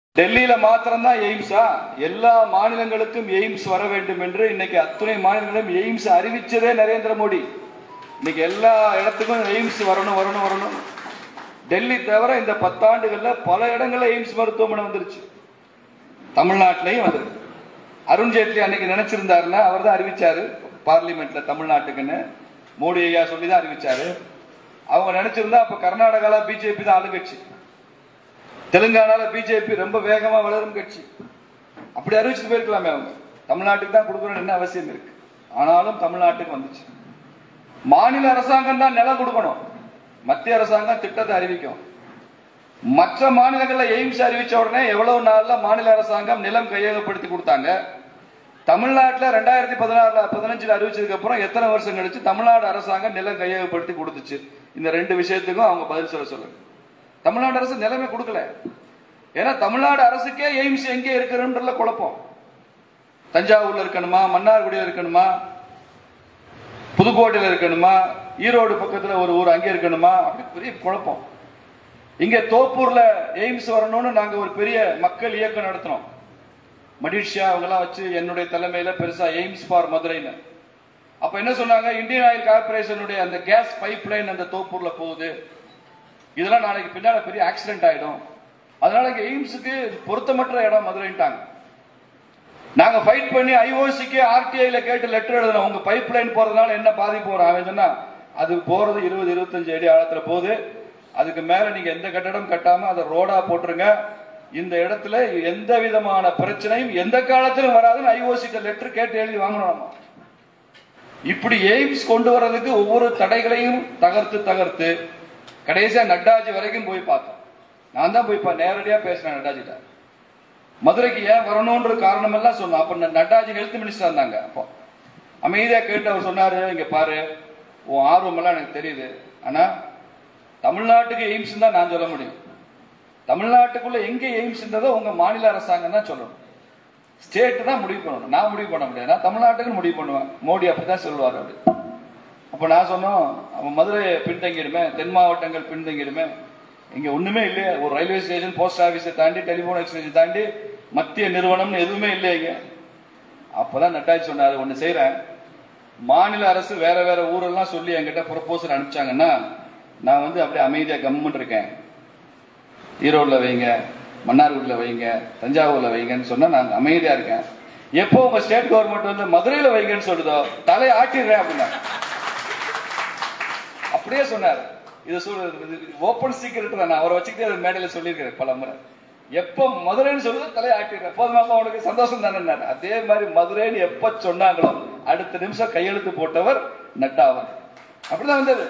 டெல்லியில மாத்திரம்தான் எய்ம்ஸா எல்லா மாநிலங்களுக்கும் எய்ம்ஸ் வர வேண்டும் என்று இன்னைக்கு அத்துணை மாநிலங்களும் எய்ம்ஸ் அறிவிச்சதே நரேந்திர மோடி இன்னைக்கு எல்லா இடத்துக்கும் எய்ம்ஸ் வரணும் வரணும் வரணும் டெல்லி தவிர இந்த பத்தாண்டுகள்ல பல இடங்கள்ல எய்ம்ஸ் மருத்துவமனை வந்துருச்சு தமிழ்நாட்டிலையும் வந்திருக்கு அருண் ஜேட்லி அன்னைக்கு நினைச்சிருந்தாருன்னா அவர் தான் அறிவிச்சாரு பார்லிமெண்ட்ல தமிழ்நாட்டுக்குன்னு மோடி ஐயா சொல்லி தான் அறிவிச்சாரு அவங்க நினைச்சிருந்தா அப்ப கர்நாடகால பிஜேபி தான் ஆளுங்கட்சி தெலுங்கானால பிஜேபி ரொம்ப வேகமா வளரும் கட்சி அப்படி அறிவிச்சுட்டு போயிருக்கலாமே அவங்க தமிழ்நாட்டுக்கு தான் கொடுக்கணும்னு என்ன அவசியம் இருக்கு ஆனாலும் தமிழ்நாட்டுக்கு வந்துச்சு மாநில அரசாங்கம் தான் நிலம் கொடுக்கணும் மத்திய அரசாங்கம் திட்டத்தை அறிவிக்கும் மற்ற மாநிலங்கள்ல எய்ம்ஸ் அறிவிச்ச உடனே எவ்வளவு நாள்ல மாநில அரசாங்கம் நிலம் கையகப்படுத்தி கொடுத்தாங்க தமிழ்நாட்டுல ரெண்டாயிரத்தி பதினாறுல பதினஞ்சுல அறிவிச்சதுக்கு அப்புறம் எத்தனை வருஷம் கழிச்சு தமிழ்நாடு அரசாங்கம் நிலம் கையகப்படுத்தி கொடுத்துச்சு இந்த ரெண்டு விஷயத்துக்கும் அவங்க பதில் சொல்ல சொல்லுங்க தமிழ்நாடு அரசு நிலைமை கொடுக்கல ஏன்னா தமிழ்நாடு அரசுக்கே எய்ம்ஸ் எங்கே இருக்கிறன்ற குழப்பம் தஞ்சாவூர்ல இருக்கணுமா மன்னார்குடியில் இருக்கணுமா புதுக்கோட்டையில் இருக்கணுமா ஈரோடு பக்கத்துல ஒரு ஊர் அங்கே இருக்கணுமா அப்படி பெரிய குழப்பம் இங்க தோப்பூர்ல எய்ம்ஸ் வரணும்னு நாங்க ஒரு பெரிய மக்கள் இயக்கம் நடத்தினோம் மடிஷியா அவங்கெல்லாம் வச்சு என்னுடைய தலைமையில பெருசா எய்ம்ஸ் ஃபார் மதுரைன்னு அப்ப என்ன சொன்னாங்க இந்தியன் ஆயில் கார்பரேஷனுடைய அந்த கேஸ் பைப் லைன் அந்த தோப்பூர்ல போகுது இதெல்லாம் நாளைக்கு பின்னால பெரிய ஆக்சிடென்ட் ஆயிடும் அதனால இங்க எய்ம்ஸுக்கு பொருத்தமற்ற இடம் மதுரைன்ட்டாங்க நாங்க ஃபைட் பண்ணி ஐஓசிக்கு ஆர்டிஐல கேட்டு லெட்டர் எழுதணும் உங்க பைப் லைன் போறதுனால என்ன பாதிப்பு வரும் அவன் சொன்னா அது போறது இருபது இருபத்தஞ்சு அடி ஆழத்துல போகுது அதுக்கு மேல நீங்க எந்த கட்டடம் கட்டாம அதை ரோடா போட்டுருங்க இந்த இடத்துல எந்த விதமான பிரச்சனையும் எந்த காலத்திலும் வராதுன்னு ஐஓசிட்ட லெட்டர் கேட்டு எழுதி வாங்கணும் நம்ம இப்படி எய்ம்ஸ் கொண்டு வர்றதுக்கு ஒவ்வொரு தடைகளையும் தகர்த்து தகர்த்து கடைசியா நட்டாஜி வரைக்கும் போய் பார்த்தோம் நான் தான் போய் பா- நேரடியா பேசினேன் நட்டாஜிட்ட மதுரைக்கு ஏன் வரணும்ன்ற காரணம் எல்லாம் சொன்னோம் அப்ப ந- நட்டாஜி ஹெல்த் மினிஸ்டர் இருந்தாங்க அப்போ அமைதியா கேட்டு அவர் சொன்னாரு இங்க பாரு உன் ஆர்வம் எல்லாம் எனக்கு தெரியுது ஆனா தமிழ்நாட்டுக்கு எய்ம்ஸ் தான் நான் சொல்ல முடியும் தமிழ்நாட்டுக்குள்ள எங்க எய்ம்ஸ்ன்றதை உங்க மாநில அரசாங்கம் தான் சொல்லணும் ஸ்டேட் தான் முடிவு பண்ணணும் நான் முடிவு பண்ண முடியாது நான் தமிழ்நாட்டுக்கு முடிவு பண்ணுவேன் மோடி அப்படிதான் சொல்லுவார் அப்படி அப்ப நான் சொன்னோம் அவன் மதுரை பின்தங்கிடுமே தென் மாவட்டங்கள் பின்தங்கிடுமே இங்க ஒண்ணுமே இல்லையே ஒரு ரயில்வே ஸ்டேஷன் போஸ்ட் ஆபீஸை தாண்டி டெலிபோன் எக்ஸ்சேஞ்சை தாண்டி மத்திய நிறுவனம்னு எதுவுமே இல்லை இங்க அப்பதான் நட்டாஜ் சொன்னாரு ஒண்ணு செய்யறேன் மாநில அரசு வேற வேற ஊரெல்லாம் சொல்லி என்கிட்ட ப்ரொபோசல் அனுப்பிச்சாங்கன்னா நான் வந்து அப்படியே அமைதியா கம்முன்னு இருக்கேன் ஈரோட்ல வைங்க மன்னார்குடியில வைங்க தஞ்சாவூர்ல வைங்கன்னு சொன்னா நான் அமைதியா இருக்கேன் எப்போ உங்க ஸ்டேட் கவர்மெண்ட் வந்து மதுரையில வைங்கன்னு சொல்லுதோ தலையை ஆட்டிடுறேன் அப்படின்னா அப்படியே சொன்னார் இது சொல்றது ஓப்பன் சீக்கிரட் தான் நான் அவரை வச்சுக்கிட்டே அது மேடையில சொல்லியிருக்கிறேன் பல முறை எப்ப மதுரைன்னு சொல்லுதோ தலையை ஆட்டிடுறேன் போதுமாப்பா உனக்கு சந்தோஷம் தானே அதே மாதிரி மதுரைன்னு எப்ப சொன்னாங்களோ அடுத்த நிமிஷம் கையெழுத்து போட்டவர் நட்டா அவர் அப்படிதான் வந்தது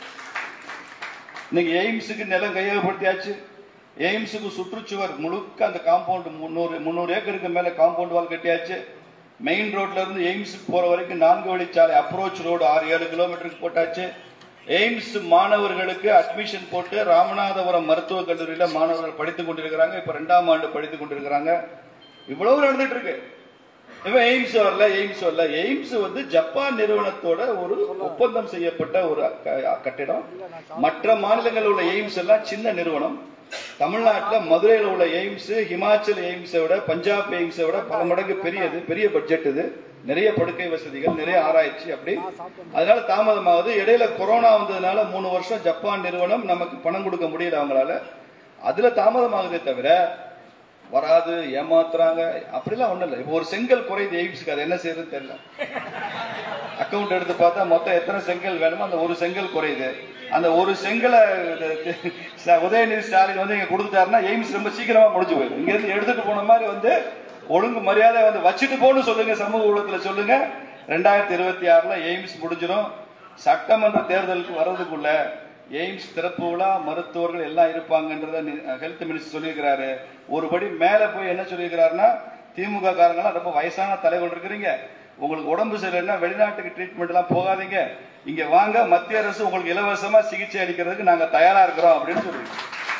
இன்னைக்கு எய்ம்ஸுக்கு நிலம் கையகப்படுத்தியாச்சு எய்ம்ஸுக்கு சுற்றுச்சுவர் முழுக்க அந்த காம்பவுண்ட் முந்நூறு முந்நூறு ஏக்கருக்கு மேல காம்பவுண்ட் வால் கட்டியாச்சு மெயின் ரோட்ல இருந்து எய்ம்ஸுக்கு போற வரைக்கும் நான்கு வழிச்சாலை அப்ரோச் ரோடு ஆறு ஏழு கிலோமீட்டருக்கு போட்டாச்சு எய்ம்ஸ் மாணவர்களுக்கு அட்மிஷன் போட்டு ராமநாதபுரம் மருத்துவக் கல்லூரியில மாணவர்கள் படித்துக் கொண்டிருக்கிறாங்க இப்ப ரெண்டாம் ஆண்டு படித்துக் கொண்டிருக்கிறாங்க இவ்வளவு நடந்துட்டு இருக்கு இவன் எய்ம்ஸ் வரல எய்ம்ஸ் வரல எய்ம்ஸ் வந்து ஜப்பான் நிறுவனத்தோட ஒரு ஒப்பந்தம் செய்யப்பட்ட ஒரு க- கட்டிடம் மற்ற மாநிலங்களில் உள்ள எய்ம்ஸ் எல்லாம் சின்ன நிறுவனம் தமிழ்நாட்டுல மதுரையில் உள்ள எய்ம்ஸ் ஹிமாச்சல் எய்ம்ஸை விட பஞ்சாப் எய்ம்ஸை விட பல மடங்கு பெரியது பெரிய பட்ஜெட் இது நிறைய படுக்கை வசதிகள் நிறைய ஆராய்ச்சி அப்படி அதனால தாமதமாகுது இடையில கொரோனா வந்ததுனால மூணு வருஷம் ஜப்பான் நிறுவனம் நமக்கு பணம் கொடுக்க முடியல அவங்களால அதுல தாமதமாகுதே தவிர வராது ஏமாத்துறாங்க அப்படிலாம் ஒண்ணும் இல்லை இப்போ ஒரு செங்கல் குறையுது எய்ம்ஸ்க்கு அது என்ன செய்யறதுன்னு தெரியல அக்கவுண்ட் எடுத்து பார்த்தா மொத்தம் எத்தனை செங்கல் வேணுமோ அந்த ஒரு செங்கல் குறையுது அந்த ஒரு செங்கலை ச- உதயநிதி ஸ்டாலின் வந்து இங்க கொடுத்துட்டாருன்னா எய்ம்ஸ் ரொம்ப சீக்கிரமா முடிஞ்சு போயிடும் இங்க இருந்து எடுத்துட்டு போன மாதிரி வந்து ஒழுங்கு மரியாதை வந்து வச்சுட்டு போன்னு சொல்லுங்க சமூக ஊடகத்துல சொல்லுங்க ரெண்டாயிரத்தி இருபத்தி ஆறுல எய்ம்ஸ் முடிஞ்சிடும் சட்டமன்ற தேர்தலுக்கு வர்றதுக்குள்ள எய்ம்ஸ் திறப்பு விழா மருத்துவர்கள் எல்லாம் இருப்பாங்கன்றத ஹெல்த் மினிஸ்டர் சொல்லியிருக்கிறாரு ஒருபடி மேல போய் என்ன சொல்லியிருக்கிறாருன்னா திமுக காரங்களாம் ரொம்ப வயசான தலைவர் இருக்கிறீங்க உங்களுக்கு உடம்பு சரியில்லைன்னா வெளிநாட்டுக்கு ட்ரீட்மெண்ட் எல்லாம் போகாதீங்க இங்க வாங்க மத்திய அரசு உங்களுக்கு இலவசமா சிகிச்சை அளிக்கிறதுக்கு நாங்க தயாரா இருக்கிறோம் அப்படின்னு சொல்லியிருக்கோம்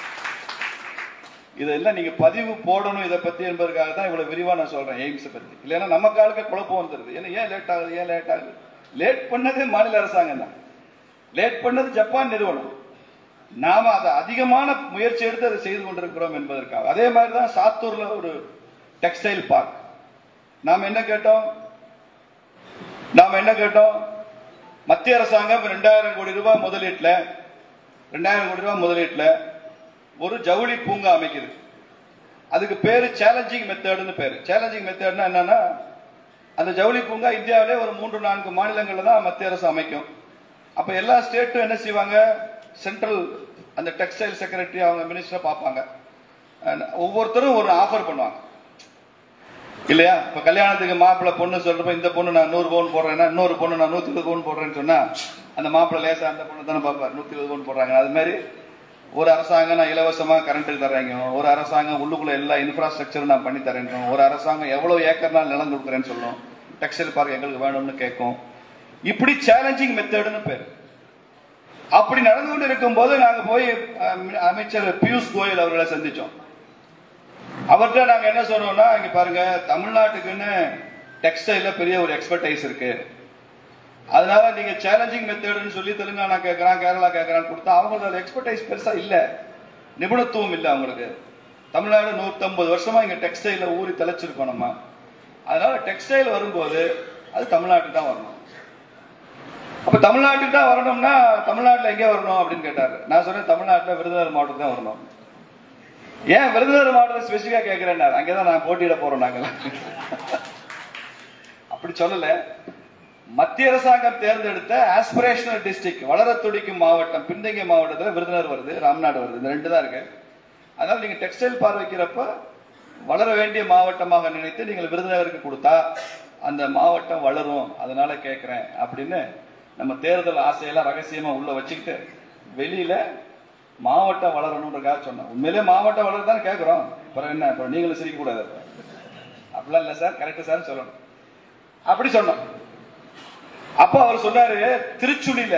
இதெல்லாம் நீங்க பதிவு போடணும் இதை பத்தி என்பதற்காக தான் இவ்வளவு விரிவா நான் சொல்றேன் எய்ம்ஸ் பத்தி இல்லைன்னா நமக்கு ஆளுக்கு குழப்பம் வந்துருது ஏன்னா ஏன் லேட் ஆகுது ஏன் லேட் ஆகுது லேட் பண்ணது மாநில அரசாங்கம் தான் லேட் பண்ணது ஜப்பான் நிறுவனம் நாம அதை அதிகமான முயற்சி எடுத்து அதை செய்து கொண்டிருக்கிறோம் என்பதற்காக அதே மாதிரி தான் சாத்தூர்ல ஒரு டெக்ஸ்டைல் பார்க் நாம் என்ன கேட்டோம் நாம் என்ன கேட்டோம் மத்திய அரசாங்கம் ரெண்டாயிரம் கோடி ரூபாய் முதலீட்டுல ரெண்டாயிரம் கோடி ரூபாய் முதலீட்டுல ஒரு ஜவுளி பூங்கா அமைக்குது அதுக்கு பேரு சேலஞ்சிங் மெத்தட்னு பேரு சேலஞ்சிங் மெத்தட்னா என்னன்னா அந்த ஜவுளி பூங்கா இந்தியாவிலே ஒரு மூன்று நான்கு மாநிலங்கள்ல தான் மத்திய அரசு அமைக்கும் அப்ப எல்லா ஸ்டேட்டும் என்ன செய்வாங்க சென்ட்ரல் அந்த டெக்ஸ்டைல் செக்ரட்டரி அவங்க மினிஸ்டரை பார்ப்பாங்க அஹ் ஒவ்வொருத்தரும் ஒரு ஆஃபர் பண்ணுவாங்க இல்லையா இப்ப கல்யாணத்துக்கு மாப்பிள்ளை பொண்ணு சொல்றப்ப இந்த பொண்ணு நான் நூறு பவுன் போடுறேன்னா இன்னொரு பொண்ணு நான் நூத்தி இருபது பவுன் போடுறேன்னு சொன்னா அந்த மாப்பிள்ளை லேசா அந்த பொண்ணு தானே பார்ப்பார் நூத்தி இருபது பவுன் போடுறாங்க அது மாதிரி ஒரு அரசாங்கம் நான் இலவசமா கரண்ட் தர்றேங்க ஒரு அரசாங்கம் உள்ளுக்குள்ள எல்லா இன்ஃப்ராஸ்ட்ரக்சரும் நான் பண்ணி தரேன் ஒரு அரசாங்கம் எவ்வளவு ஏக்கர்னால் நிலம் கொடுக்குறேன்னு சொல்லும் டெக்ஸ்டைல் பார்க் எங்களுக்கு வேணும்னு கேட்கும் இப்படி சேலஞ்சிங் மெத்தட்னு பேரு அப்படி நடந்து கொண்டு இருக்கும் போது நாங்க போய் அஹ், அமைச்சர் பியூஷ் கோயல் அவர்களை சந்திச்சோம் அவர்கிட்ட நாங்க என்ன சொன்னோம்னா இங்க பாருங்க தமிழ்நாட்டுக்குன்னு டெக்ஸ்டைல்ல பெரிய ஒரு எக்ஸ்பர்டைஸ் இருக்கு அதனால நீங்க சேலஞ்சிங் மெத்தட்னு சொல்லி தெலுங்கானா கேட்கறான் கேரளா கேட்கறான்னு கொடுத்தா அவங்களோட எக்ஸ்பர்டைஸ் பெருசா இல்ல நிபுணத்துவம் இல்ல அவங்களுக்கு தமிழ்நாடு நூத்தம்பது வருஷமா இங்க டெக்ஸ்டைல ஊறி தலைச்சிருக்கோம் நம்ம அதனால டெக்ஸ்டைல் வரும்போது அது தமிழ்நாட்டுக்கு தான் வரணும் அப்ப தமிழ்நாட்டுக்கு தான் வரணும்னா தமிழ்நாட்டுல எங்க வரணும் அப்படின்னு கேட்டாரு நான் சொன்னேன் தமிழ்நாட்டுல விருதுநகர் மாவட்டம் தான் வரணும் ஏன் விருதுநகர் மாவட்டத்தை ஸ்பெசிஃபிக்கா கேட்கிறேன் அங்கதான் நான் போட்டியிட போறோம் நாங்கெல்லாம் அப்படி சொல்லல மத்திய அரசாங்கம் தேர்ந்தெடுத்த ஆஸ்பிரேஷனல் டிஸ்ட்ரிக்ட் வளர துடிக்கும் மாவட்டம் பின்தங்கிய மாவட்டத்துல விருதுநகர் வருது ராம்நாடு வருது இந்த ரெண்டு தான் இருக்கு அதனால நீங்க டெக்ஸ்டைல் பார்வை வைக்கிறப்ப வளர வேண்டிய மாவட்டமாக நினைத்து நீங்கள் விருதுநகருக்கு கொடுத்தா அந்த மாவட்டம் வளரும் அதனால கேட்கிறேன் அப்படின்னு நம்ம தேர்தல் ஆசையெல்லாம் ரகசியமா உள்ள வச்சுக்கிட்டு வெளியில மாவட்டம் வளரணுன்றக்காக சொன்னோம் உண்மையிலே மாவட்டம் வளரதான் கேட்கிறோம் அப்புறம் என்ன அப்புறம் நீங்களும் சிரிக்க கூடாது அப்படிலாம் இல்ல சார் கரெக்ட் சார் சொல்லணும் அப்படி சொன்னோம் அப்ப அவர் சொன்னாரு திருச்சுழியில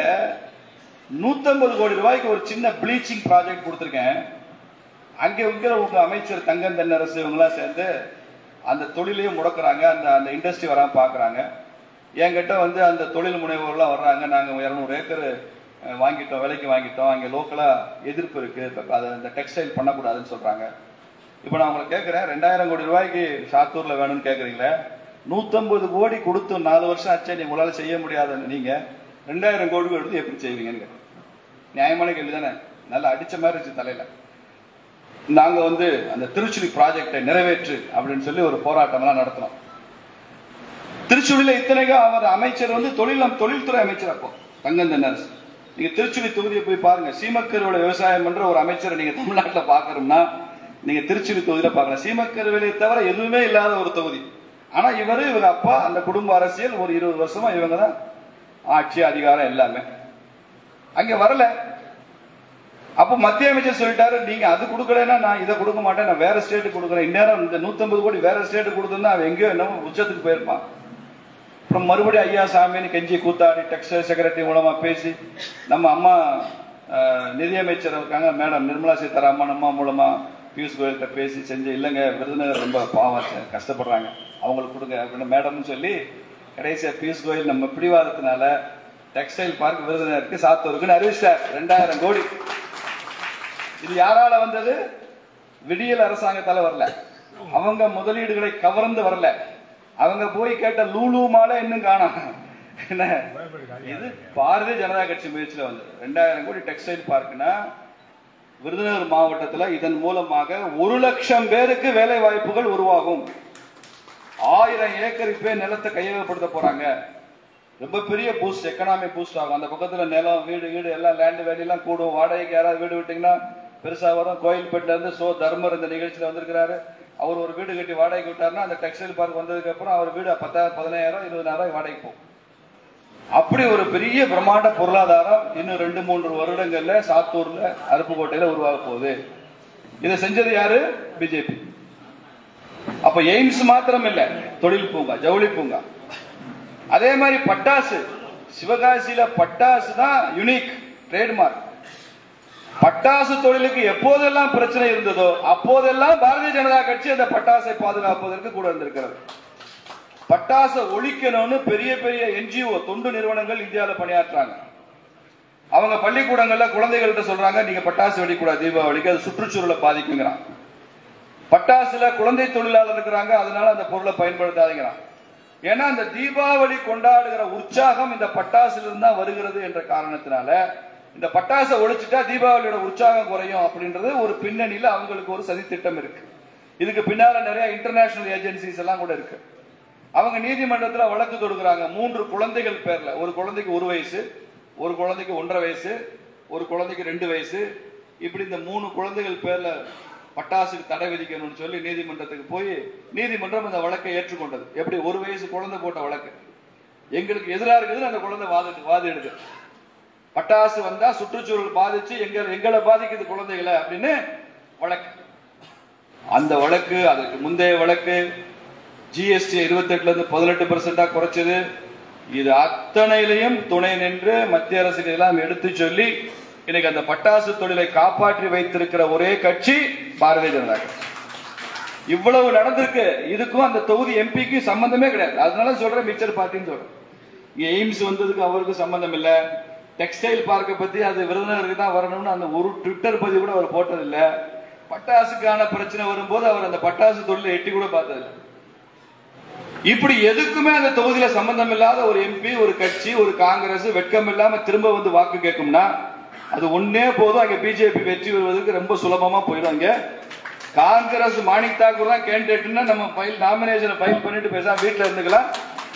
150 கோடி ரூபாய்க்கு ஒரு சின்ன ப்ளீச்சிங் ப்ராஜெக்ட் கொடுத்திருக்கேன் அங்க இருக்கிற உங்க அமைச்சர் தங்கம் தென்னரசு இவங்கெல்லாம் சேர்ந்து அந்த தொழிலையும் முடக்குறாங்க அந்த அந்த இண்டஸ்ட்ரி வராம பாக்குறாங்க என்கிட்ட வந்து அந்த தொழில் முனைவோர்லாம் வர்றாங்க நாங்க இருநூறு ஏக்கர் அஹ், வாங்கிட்டோம் விலைக்கு வாங்கிட்டோம் அங்க லோக்கலா எதிர்ப்பு இருக்கு இப்ப அதை இந்த டெக்ஸ்டைல் பண்ணக்கூடாதுன்னு சொல்றாங்க இப்ப நான் உங்களை கேட்கிறேன் ரெண்டாயிரம் கோடி ரூபாய்க்கு சாத்தூர்ல வேணும்னு கேக்குறீங்களே நூத்தம்பது கோடி கொடுத்து நாலு வருஷம் ஆச்சே நீ உங்களால செய்ய முடியாத நீங்க ரெண்டாயிரம் கோடி எடுத்து எப்படி செய்வீங்கன்னு கேட்டேன். நியாயமான கேள்வி தானே நல்லா அடிச்ச மாதிரி இருந்துச்சு தலையில நாங்க வந்து அந்த திருச்சுழி ப்ராஜெக்டை நிறைவேற்று அப்படின்னு சொல்லி ஒரு போராட்டம் எல்லாம் நடத்தினோம் திருச்சுழியில இத்தனைக்கும் அவர் அமைச்சர் வந்து தொழில் தொழில்துறை அமைச்சர் அப்போ தங்கம் தென்னரசு நீங்க திருச்சுழி தொகுதியை போய் பாருங்க சீமக்கருவில விவசாயம் பண்ற ஒரு அமைச்சரை நீங்க தமிழ்நாட்டுல பாக்கணும்னா நீங்க திருச்சுழி தொகுதியில பார்க்கலாம் சீமக்கருவிலை தவிர எதுவுமே இல்லாத ஒரு தொகுதி ஆனா இவரு இவங்க அப்பா அந்த குடும்ப அரசியல் ஒரு இருபது வருஷமா இவங்க தான் ஆட்சி அதிகாரம் எல்லாமே அங்க வரல அப்ப மத்திய அமைச்சர் சொல்லிட்டாரு நீங்க அது கொடுக்கலன்னா நான் இதை கொடுக்க மாட்டேன் நான் வேற ஸ்டேட்டு கொடுக்குறேன் இந்நேரம் இந்த 150 கோடி வேற ஸ்டேட்டு கொடுத்திருந்தா அவன் எங்கேயோ என்னமோ உச்சத்துக்கு போயிருப்பான் அப்புறம் மறுபடியும் ஐயா சாமின்னு கெஞ்சி கூத்தாடி டெக்ஸ்டைல் செக்ரட்டரி மூலமா பேசி நம்ம அம்மா அஹ், நிதியமைச்சர் இருக்காங்க மேடம் நிர்மலா சீதாராமன் அம்மா மூலமா பியூஷ் கோயல்கிட்ட பேசி செஞ்சு இல்லைங்க விருதுநகர் ரொம்ப பாவம் சார், கஷ்டப்படுறாங்க அவங்களுக்கு கொடுங்க அப்படின்னு மேடம்னு சொல்லி கடைசியா பியூஷ் கோயல் நம்ம பிடிவாதத்தினால டெக்ஸ்டைல் பார்க் விருதுநகருக்கு சாத்தூருக்குன்னு அறிவிச்சிட்டார் ரெண்டாயிரம் கோடி இது யாரால வந்தது விடியல் அரசாங்கத்தால வரல அவங்க முதலீடுகளை கவர்ந்து வரல அவங்க போய் கேட்ட லூலு மாலை இன்னும் காணோம் என்ன இது பாரதிய ஜனதா கட்சி முயற்சியில வந்தது ரெண்டாயிரம் கோடி டெக்ஸ்டைல் பார்க்னா விருதுநகர் மாவட்டத்துல இதன் மூலமாக ஒரு லட்சம் பேருக்கு வேலை வாய்ப்புகள் உருவாகும் ஆயிரம் ஏக்கர் இப்பே நிலத்தை கையகப்படுத்த போறாங்க ரொம்ப பெரிய பூஸ்ட் எக்கனாமி பூஸ்ட் ஆகும் அந்த பக்கத்துல நிலம் வீடு வீடு எல்லாம் லேண்ட் வேலி எல்லாம் கூடும் வாடகைக்கு யாராவது வீடு விட்டீங்கன்னா பெருசா வரும் கோயில்பேட்டில இருந்து சோ தர்மர் இந்த நிகழ்ச்சியில வந்திருக்கிறாரு அவர் ஒரு வீடு கட்டி வாடகைக்கு விட்டாருன்னா அந்த டெக்ஸ்டைல் பார்க் வந்ததுக்கு அப்புறம் அவர் வீடு பத்தாயிரம் பதினாயிரம் இருபதாயிரம் வாடகைக்கு போகும் அப்படி ஒரு பெரிய பிரம்மாண்ட பொருளாதாரம் இன்னும் ரெண்டு மூன்று வருடங்கள்ல சாத்தூர்ல அருப்புக்கோட்டையில உருவாக போகுது இதை செஞ்சது யாரு பிஜேபி அப்ப எய்ம்ஸ் மாத்திரம் இல்ல தொழில் பூங்கா ஜவுளி பூங்கா அதே மாதிரி பட்டாசு சிவகாசியில பட்டாசு தான் யுனிக் ட்ரேட்மார்க் பட்டாசு தொழிலுக்கு எப்போதெல்லாம் பிரச்சனை இருந்ததோ அப்போதெல்லாம் பாரதிய ஜனதா கட்சி அந்த பட்டாசை பாதுகாப்பதற்கு கூட இருந்திருக்கிறது பட்டாசை ஒழிக்கணும்னு பெரிய பெரிய என்ஜிஓ தொண்டு நிறுவனங்கள் இந்தியாவில் பணியாற்றுறாங்க அவங்க பள்ளிக்கூடங்கள்ல குழந்தைகள்கிட்ட சொல்றாங்க நீங்க பட்டாசு வெடிக்கூடாது தீபாவளிக்கு அது சுற்றுச்சூழலை பாதிக்குங்கிறான் பட்டாசுல குழந்தை தொழிலாளர் இருக்கிறாங்க அதனால அந்த பொருளை பயன்படுத்தாதீங்கிறான் ஏன்னா அந்த தீபாவளி கொண்டாடுகிற உற்சாகம் இந்த பட்டாசுல இருந்தா வருகிறது என்ற காரணத்தினால இந்த பட்டாசை ஒழிச்சிட்டா தீபாவளியோட உற்சாகம் குறையும் அப்படின்றது ஒரு பின்னணியில அவங்களுக்கு ஒரு சதி திட்டம் இருக்கு இதுக்கு பின்னால நிறைய இன்டர்நேஷனல் ஏஜென்சிஸ் எல்லாம் கூட இருக்கு அவங்க நீதிமன்றத்துல வழக்கு தொடுக்கிறாங்க மூன்று குழந்தைகள் பேர்ல ஒரு குழந்தைக்கு ஒரு வயசு ஒரு குழந்தைக்கு ஒன்றரை வயசு ஒரு குழந்தைக்கு ரெண்டு வயசு இப்படி இந்த மூணு குழந்தைகள் பேர்ல பட்டாசுக்கு தடை விதிக்கணும்னு சொல்லி நீதிமன்றத்துக்கு போய் நீதிமன்றம் இந்த வழக்கை ஏற்றுக்கொண்டது எப்படி ஒரு வயசு குழந்தை போட்ட வழக்கு எங்களுக்கு எதிராக இருக்குதுன்னு அந்த குழந்தை வாதி வாதிடுது பட்டாசு வந்தா சுற்றுச்சூழல் பாதிச்சு எங்க எங்களை பாதிக்குது குழந்தைகளை அப்படின்னு வழக்கு அந்த வழக்கு அதுக்கு முந்தைய வழக்கு ஜிஎஸ்டி இருபத்தெட்டுல இருந்து பதினெட்டு பெர்சென்டா குறைச்சது இது அத்தனையிலையும் துணை நின்று மத்திய அரசுக்கு எல்லாம் எடுத்து சொல்லி இன்னைக்கு அந்த பட்டாசு தொழிலை காப்பாற்றி வைத்திருக்கிற ஒரே கட்சி பாரதிய ஜனதா கட்சி இவ்வளவு நடந்திருக்கு இதுக்கும் அந்த தொகுதி எம்பிக்கும் சம்பந்தமே கிடையாது அதனால சொல்றேன் மிச்சர் பார்ட்டின்னு சொல்றேன் இங்க எய்ம்ஸ் வந்ததுக்கு அவருக்கு சம்பந்தம் இல்ல டெக்ஸ்டைல் பார்க்கை பத்தி அது விருதுநகருக்கு தான் வரணும்னு அந்த ஒரு ட்விட்டர் பதிவு கூட அவர் போட்டதில்ல பட்டாசுக்கான பிரச்சனை வரும்போது அவர் அந்த பட்டாசு தொழிலை எட்டி கூட பார்த்ததில்லை இப்படி எதுக்குமே அந்த தொகுதியில சம்பந்தம் இல்லாத ஒரு எம்பி ஒரு கட்சி ஒரு காங்கிரஸ் வெட்கம் இல்லாம திரும்ப வந்து வாக்கு கேட்கும்னா அது ஒன்னே போதும் அங்க பிஜேபி வெற்றி பெறுவதற்கு ரொம்ப சுலபமா போயிடும் அங்க காங்கிரஸ் மாணிக் தாக்கூர் தான் கேண்டிடேட்னா நம்ம ஃபைல் நாமினேஷனை ஃபைல் பண்ணிட்டு பேசாம வீட்டுல இருந்துக்கலாம்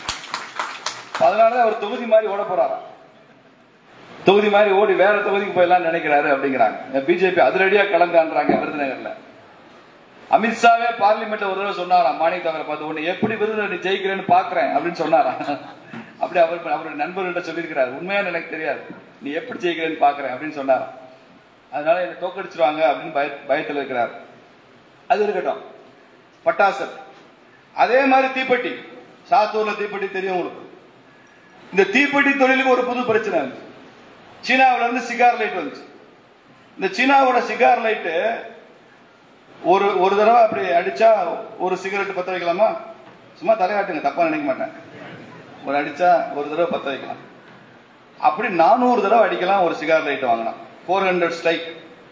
அதனாலதான் அவர் தொகுதி மாதிரி ஓட போறாராம் தொகுதி மாதிரி ஓடி வேற தொகுதிக்கு போயிடலாம் நினைக்கிறாரு அப்படிங்கிறாங்க பிஜேபி அதிரடியா கலந்தான்றாங்க விருதுநகர்ல அமித்ஷாவே பார்லிமெண்ட்ல ஒரு தடவை சொன்னாராம் மாணிக் தாக்கரை பார்த்து உன்னை எப்படி விருதுநகர் நீ ஜெயிக்கிறேன்னு பாக்குறேன் அப்படின்னு சொன்னாராம் அப்படி அவர் அவருடைய நண்பர்கள்ட்ட சொல்லியிருக்கிறார் உண்மையான எனக்கு தெரியாது நீ எப்படி ஜெயிக்கிறேன்னு பாக்குறேன் அப்படின்னு சொன்னாராம் அதனால என்னை தோக்கடிச்சிருவாங்க அப்படின்னு பய பயத்தில் இருக்கிறார் அது இருக்கட்டும் பட்டாசு அதே மாதிரி தீப்பெட்டி சாத்தூர்ல தீப்பெட்டி தெரியும் உங்களுக்கு இந்த தீப்பெட்டி தொழிலுக்கு ஒரு புது பிரச்சனை இருந்துச்சு சீனாவுல இருந்து சிகார் லைட் வந்துச்சு இந்த சீனாவோட சிகார் லைட்டு ஒரு ஒரு தடவை அப்படி அடிச்சா ஒரு சிகரெட் பத்த வைக்கலாமா சும்மா தலையாட்டுங்க தப்பா நினைக்க மாட்டேன் ஒரு அடிச்சா ஒரு தடவை பத்த வைக்கலாம் அப்படி நானூறு தடவை அடிக்கலாம் ஒரு சிகார் லைட் வாங்கினா ஃபோர் ஹண்ட்ரட் ஸ்ட்ரைக்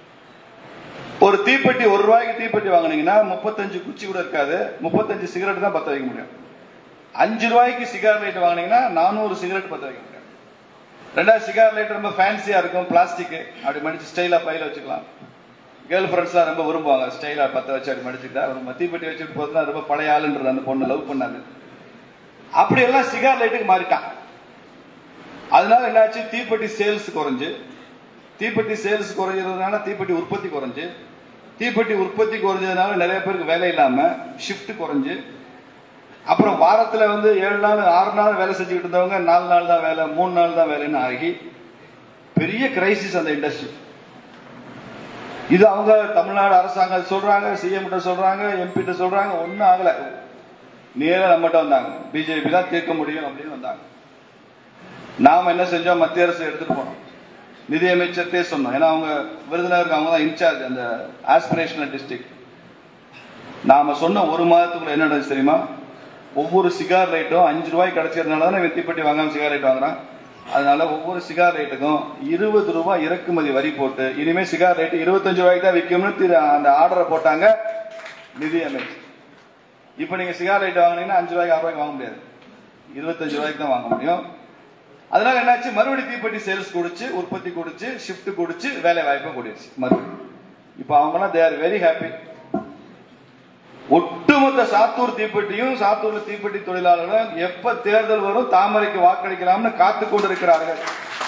ஒரு தீப்பெட்டி ஒரு ரூபாய்க்கு தீப்பெட்டி வாங்கினீங்கன்னா முப்பத்தஞ்சு குச்சி கூட இருக்காது முப்பத்தஞ்சு சிகரெட் தான் பத்த வைக்க முடியும் அஞ்சு ரூபாய்க்கு சிகார் லைட் வாங்கினீங்கன்னா நானூறு சிகரெட் பத்த வைக்க முடியும் ரெண்டாவது சிகார் லைட் ரொம்ப ஃபேன்சியா இருக்கும் பிளாஸ்டிக் அப்படி மடிச்சு ஸ்டைலா பையில வச்சுக்கலாம் கேர்ள் ஃப்ரெண்ட்ஸ்லாம் ரொம்ப விரும்புவாங்க ஸ்டைலா பத்த வச்சு அப்படி மடிச்சுக்கிட்டா ரொம்ப தீப்பெட்டி வச்சுட்டு போதுனா ரொம்ப பழைய ஆளுன்றது அந்த பொண்ணு லவ் பண்ணாது அப்படி எல்லாம் சிகார் லைட்டுக்கு மாறிட்டான் அதனால என்னாச்சு தீப்பெட்டி சேல்ஸ் குறைஞ்சு தீப்பெட்டி சேல்ஸ் குறைஞ்சதுனால தீப்பெட்டி உற்பத்தி குறைஞ்சு தீப்பெட்டி உற்பத்தி குறைஞ்சதுனால நிறைய பேருக்கு வேலை இல்லாம ஷிஃப்ட் குறைஞ்சு அப்புறம் வாரத்துல வந்து ஏழு நாள் ஆறு நாள் வேலை செஞ்சுக்கிட்டு இருந்தவங்க நாலு நாள் தான் வேலை மூணு நாள் தான் வேலைன்னு ஆகி பெரிய கிரைசிஸ் அந்த இண்டஸ்ட்ரி இது அவங்க தமிழ்நாடு அரசாங்கம் சொல்றாங்க சிஎம் சொல்றாங்க எம்பி சொல்றாங்க ஒன்னும் ஆகல நேரா நம்மகிட்ட வந்தாங்க பிஜேபி தான் தீர்க்க முடியும் அப்படின்னு வந்தாங்க நாம என்ன செஞ்சோம் மத்திய அரசு எடுத்துட்டு போனோம் நிதியமைச்சர்த்தே சொன்னோம் ஏன்னா அவங்க விருதுநகருக்கு அவங்க தான் இன்சார்ஜ் அந்த ஆஸ்பிரேஷனல் டிஸ்ட்ரிக்ட் நாம சொன்ன ஒரு மாதத்துக்குள்ள என்ன நடந்துச்சு தெரியுமா ஒவ்வொரு சிகார் லைட்டும் அஞ்சு ரூபாய் கிடைச்சதுனால தான் இவன் தீப்பெட்டி வாங்காம சிகார் லைட் வாங்குறான் அதனால ஒவ்வொரு சிகார் லைட்டுக்கும் இருபது ரூபாய் இறக்குமதி வரி போட்டு இனிமே சிகார் லைட் இருபத்தஞ்சு ரூபாய்க்கு தான் விற்கும்னு திரு- அந்த ஆர்டரை போட்டாங்க நிதி அமைச்சர் இப்ப நீங்க சிகார் லைட் வாங்குனீங்கன்னா அஞ்சு ரூபாய்க்கு ஆறு ரூபாய்க்கு வாங்க முடியாது இருபத்தஞ்சு ரூபாய்க்கு தான் வாங்க முடியும் அதனால என்னாச்சு மறுபடியும் தீப்பெட்டி சேல்ஸ் குடிச்சு உற்பத்தி குடிச்சு ஷிஃப்ட் குடிச்சு வேலை வாய்ப்பும் கூடிடுச்சு மறுபடியும் இப்ப அவங்கலாம் தே ஆர் வெரி ஹாப்பி ஒட்டுமொத்த சாத்தூர் தீப்பெட்டியும் சாத்தூர் தீப்பெட்டி தொழிலாளர்களும் எப்ப தேர்தல் வரும் தாமரைக்கு வாக்களிக்கலாம்னு காத்து கொண்டிருக்கிறார்கள்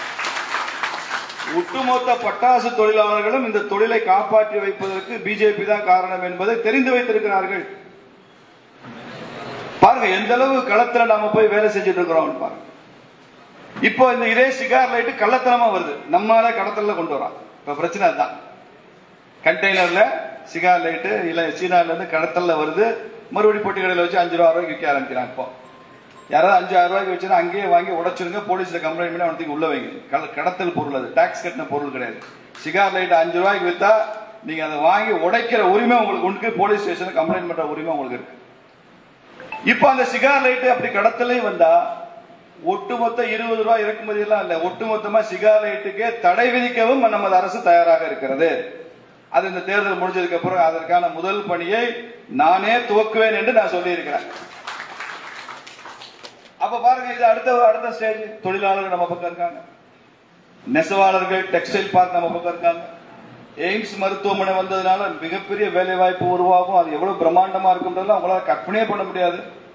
ஒட்டுமொத்த பட்டாசு தொழிலாளர்களும் இந்த தொழிலை காப்பாற்றி வைப்பதற்கு பிஜேபி தான் காரணம் என்பதை தெரிந்து வைத்திருக்கிறார்கள் பாருங்க எந்த அளவு களத்துல நாம போய் வேலை செஞ்சுட்டு இருக்கிறோம் பாருங்க இப்போ இந்த இதே சிகார் லைட் கள்ளத்தனமா வருது நம்மால கடத்தல கொண்டு வரோம் இப்ப பிரச்சனை அதுதான் கண்டெய்னர்ல சிகார் லைட்டு இல்ல சீனால இருந்து கடத்தல்ல வருது மறுபடி பொட்டி கடையில வச்சு அஞ்சு ரூபா ரூபாய்க்கு விற்க ஆரம்பிக்கிறாங்க இப்போ யாராவது அஞ்சு ஆறு ரூபாய்க்கு வச்சுன்னா அங்கேயே வாங்கி உடைச்சிருங்க போலீஸ்ல கம்ப்ளைண்ட் பண்ணி அவனுக்கு உள்ள வைங்க கட- கடத்தல் பொருள் அது டாக்ஸ் கட்டின பொருள் கிடையாது சிகார் லைட் அஞ்சு ரூபாய்க்கு வித்தா நீங்க அதை வாங்கி உடைக்கிற உரிமை உங்களுக்கு உண்டு போலீஸ் ஸ்டேஷன்ல கம்ப்ளைண்ட் பண்ற உரிமை உங்களுக்கு இருக்கு இப்போ அந்த சிகார் லைட் அப்படி கடத்தலே வந்தா ஒட்டுமொத்த இருபது ரூபாய் இறக்குமதி எல்லாம் இல்ல ஒட்டுமொத்தமா சிகாரைட்டுக்கே தடை விதிக்கவும் நமது அரசு தயாராக இருக்கிறது அது இந்த தேர்தல் முடிஞ்சதுக்கு அப்புறம் அதற்கான முதல் பணியை நானே துவக்குவேன் என்று நான் சொல்லி இருக்கிறேன் அப்ப பாருங்க இது அடுத்த அடுத்த ஸ்டேஜ் தொழிலாளர்கள் நம்ம பக்கம் இருக்காங்க நெசவாளர்கள் டெக்ஸ்டைல் பார்க் நம்ம பக்கம் இருக்காங்க எய்ம்ஸ் மருத்துவமனை வந்ததுனால மிகப்பெரிய வேலை வாய்ப்பு உருவாகும் அது எவ்வளவு பிரம்மாண்டமா இருக்குன்றதெல்லாம் உங்களால கற்பனையே பண்ண முடியாது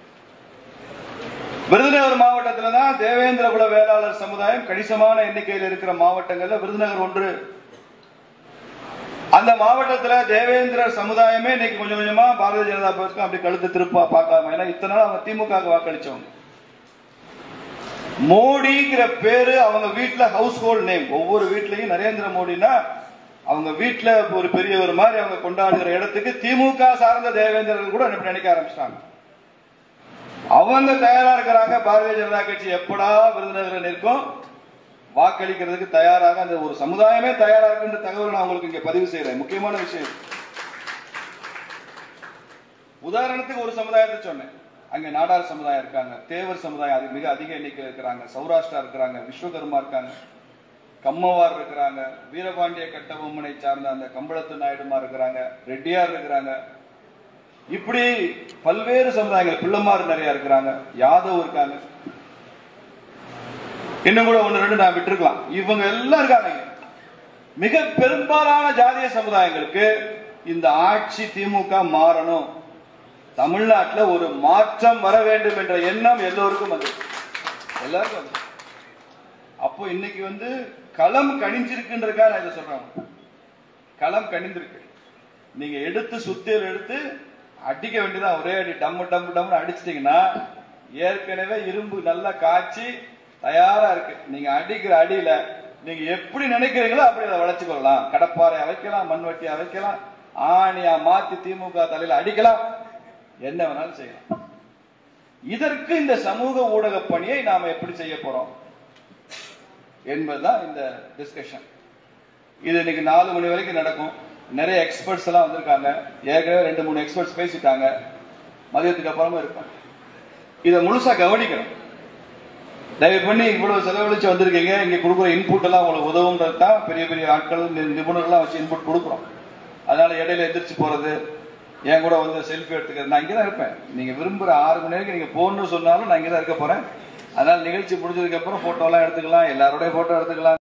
விருதுநகர் மாவட்டத்துல தான் தேவேந்திர குல வேளாளர் சமுதாயம் கணிசமான எண்ணிக்கையில் இருக்கிற மாவட்டங்கள்ல விருதுநகர் ஒன்று அந்த மாவட்டத்துல தேவேந்திர சமுதாயமே இன்னைக்கு கொஞ்சம் கொஞ்சமா பாரதிய ஜனதா பார்க்க அப்படி கழுத்து திருப்பா பார்க்காம ஏன்னா இத்தனை நாள் அவங்க திமுக வாக்களிச்சவங்க மோடிங்கிற பேரு அவங்க வீட்ல ஹவுஸ் ஹோல்ட் நேம் ஒவ்வொரு வீட்லயும் நரேந்திர மோடினா அவங்க வீட்ல ஒரு பெரியவர் மாதிரி அவங்க கொண்டாடுகிற இடத்துக்கு திமுக சார்ந்த தேவேந்திரர்கள் கூட இப்படி நினைக்க ஆரம்பிச்சிட்டாங்க அவங்க தயாரா இருக்கிறாங்க பாரதிய ஜனதா கட்சி எப்படா விருதுநகர் நிற்கும் வாக்களிக்கிறதுக்கு தயாராக அந்த ஒரு சமுதாயமே தயாரா இருக்குன்ற தகவல் நான் உங்களுக்கு இங்க பதிவு செய்யறேன் முக்கியமான விஷயம் உதாரணத்துக்கு ஒரு சமுதாயத்தை சொன்னேன் அங்க நாடார் சமுதாயம் இருக்காங்க தேவர் சமுதாயம் அது மிக அதிக எண்ணிக்கையில் இருக்கிறாங்க சௌராஷ்டிரா இருக்கிறாங்க விஸ்வகர்மா இருக்காங்க கம்மவார் இருக்கிறாங்க வீரபாண்டிய கட்டபொம்மனை சார்ந்த அந்த கம்பளத்து நாயுடுமா இருக்கிறாங்க ரெட்டியார் இருக்கிறாங்க இப்படி பல்வேறு சமுதாயங்கள் பிள்ளைமார் நிறைய இருக்கிறாங்க யாதவ் இருக்காங்க இன்னும் கூட ஒன்னு ரெண்டு நான் விட்டுருக்கலாம் இவங்க எல்லாம் இருக்காங்க இங்க. மிக பெரும்பாலான ஜாதிய சமுதாயங்களுக்கு இந்த ஆட்சி திமுக மாறணும் தமிழ்நாட்டுல ஒரு மாற்றம் வர வேண்டும் என்ற எண்ணம் எல்லோருக்கும் வந்து எல்லாருக்கும் வந்து அப்போ இன்னைக்கு வந்து களம் கணிஞ்சிருக்குன்றதுக்காக நான் இதை சொல்றேன் களம் கணிந்திருக்கு நீங்க எடுத்து சுத்தியல் எடுத்து அடிக்க வேண்டியதான் ஒரே அடி டம்மு டம்மு டம்னு அடிச்சிட்டீங்கன்னா ஏற்கனவே இரும்பு நல்லா காய்ச்சி தயாரா இருக்கு நீங்க அடிக்கிற அடியில நீங்க எப்படி நினைக்கிறீங்களோ அப்படி அதை வளைச்சு கொள்ளலாம் கடப்பாறை வைக்கலாம் மண்வெட்டி வைக்கலாம் ஆணியா மாத்தி திமுக தலையில அடிக்கலாம் என்ன வேணாலும் செய்யலாம் இதற்கு இந்த சமூக ஊடக பணியை நாம எப்படி செய்ய போறோம் என்பதுதான் இந்த டிஸ்கஷன் இது இன்னைக்கு நாலு மணி வரைக்கும் நடக்கும் நிறைய எக்ஸ்பர்ட்ஸ் எல்லாம் வந்திருக்காங்க ஏற்கனவே ரெண்டு மூணு எக்ஸ்பர்ட்ஸ் பேசிட்டாங்க மதியத்துக்கு அப்புறமா இருப்பாங்க இதை முழுசா கவனிக்கணும் தயவு பண்ணி இவ்வளவு செலவழிச்சு வந்திருக்கீங்க இங்க கொடுக்குற இன்புட் எல்லாம் உங்களுக்கு உதவுன்றது தான் பெரிய பெரிய ஆட்கள் நி- நிபுணர்கள்லாம் வச்சு இன்புட் கொடுக்குறோம் அதனால இடையில எந்திரிச்சு போறது என் கூட வந்து செல்ஃபி எடுத்துக்கிறது நான் இங்கே தான் இருப்பேன் நீங்க விரும்புற ஆறு மணி வரைக்கும் நீங்க போகணும்னு சொன்னாலும் நான் இங்கே தான் இருக்க போறேன் அதனால நிகழ்ச்சி முடிஞ்சதுக்கு அப்புறம் போட்டோ எல்லாம் எடுத்துக்கலாம் எல்லாரோடய போட்டோ எடுத்துக்கலாம்